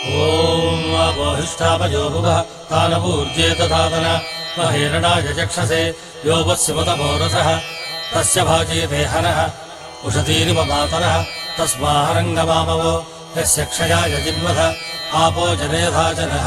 ॐ वापोहिष्ठापयोगुवः तानपूर्जे तथातन महेरणाय चक्षसे यो वत्स्यमुतमोरसः तस्य भाजीते हनः उषतीरिव मातरः तस्माहरङ्गमामवो यस्य क्षयाय जिन्वथ आपो जनेधा जनः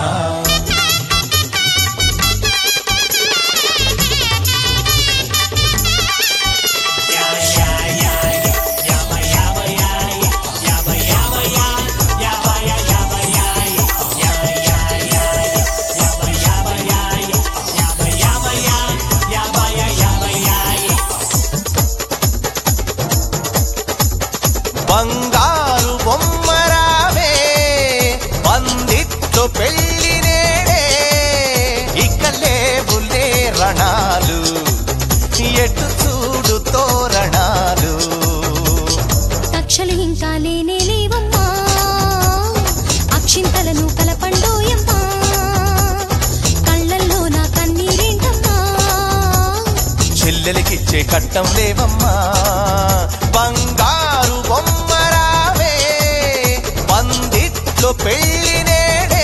బంగారు బొమ్మరావే వందిట్టు పెళ్లి నేడే ఇక లేవులే రణాలు ఎటు చూడు తోరణాలు కక్షలు ఇంకా లేనే లేవమ్మా అక్షింతలను కలపండోయమ్మా కళ్ళల్లో నా కన్నీరేంటమ్మా చెల్లెలకిచ్చే కట్టం లేవమ్మా బంగారు బొమ్మరావే వందిట్లో పెళ్లి నేడే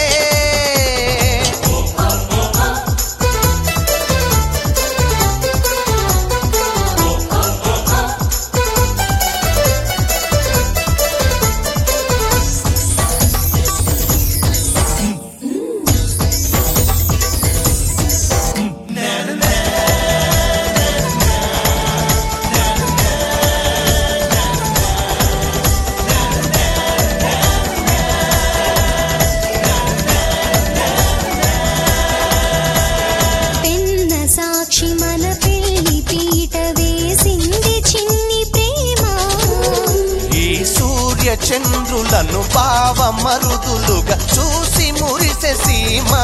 పెన్న సాక్షి మన పెళ్లి పీట వేసింది చిన్ని ప్రేమ ఈ సూర్య చంద్రులను భావ మరుదులుగా చూసి మురిసె సీమా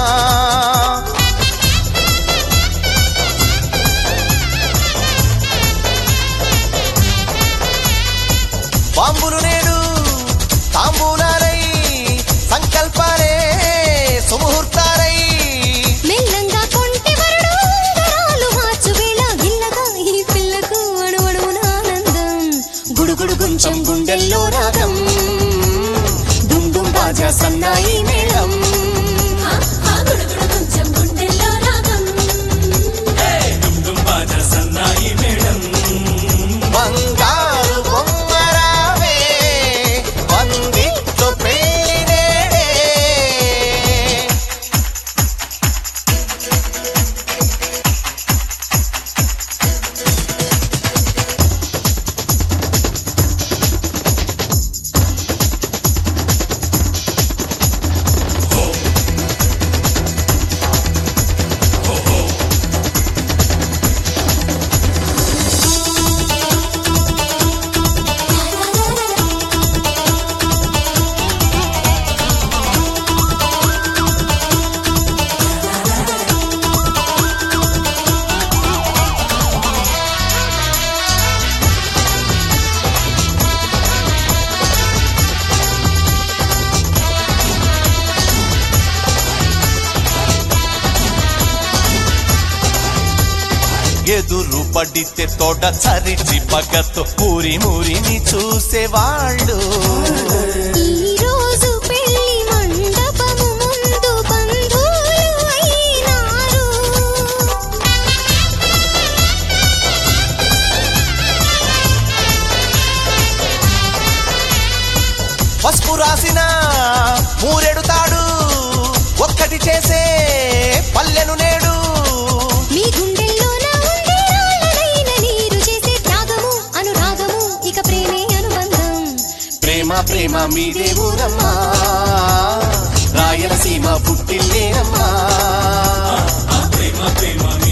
బాంబులు నేడు తాంబూలాలై సంకల్పాలే సుముహూర్తాలై మెల్లంగా కొంటె వరుడు ఉంగరాలు మార్చు వేళ గిల్లగా ఈ పిల్లకు అణువణువున ఆనందం గుడుగుడు కొంచెం గుండెల్లో రాగం డుమ్ డుమ్ బాజా సన్నాయి మేళం కొంచెం గుండెల్లో రాగం బంగారు బొమ్మరావే వందిట్టు పెళ్లి నేడే ఎదురు పడితే తోట చరిచి పగతో పూరి మురిని చూసేవాళ్ళు ఈ రోజు పెళ్లి మండపము ముందు బంధువులు అయినారు పసుపు రాసిన మూరెడుతాడు ఒక్కటి చేసే పల్లెను నేడు మీ గుండెల్లోన ఉండే రాళ్ళనైన నీరు చేసే త్యాగము అనురాగము ఇక ప్రేమే అనుబంధం ప్రేమ ప్రేమ మీదే ఊరమ్మా రాయలసీమ పుట్టిల్లేనమ్మా ప్రేమ ప్రేమ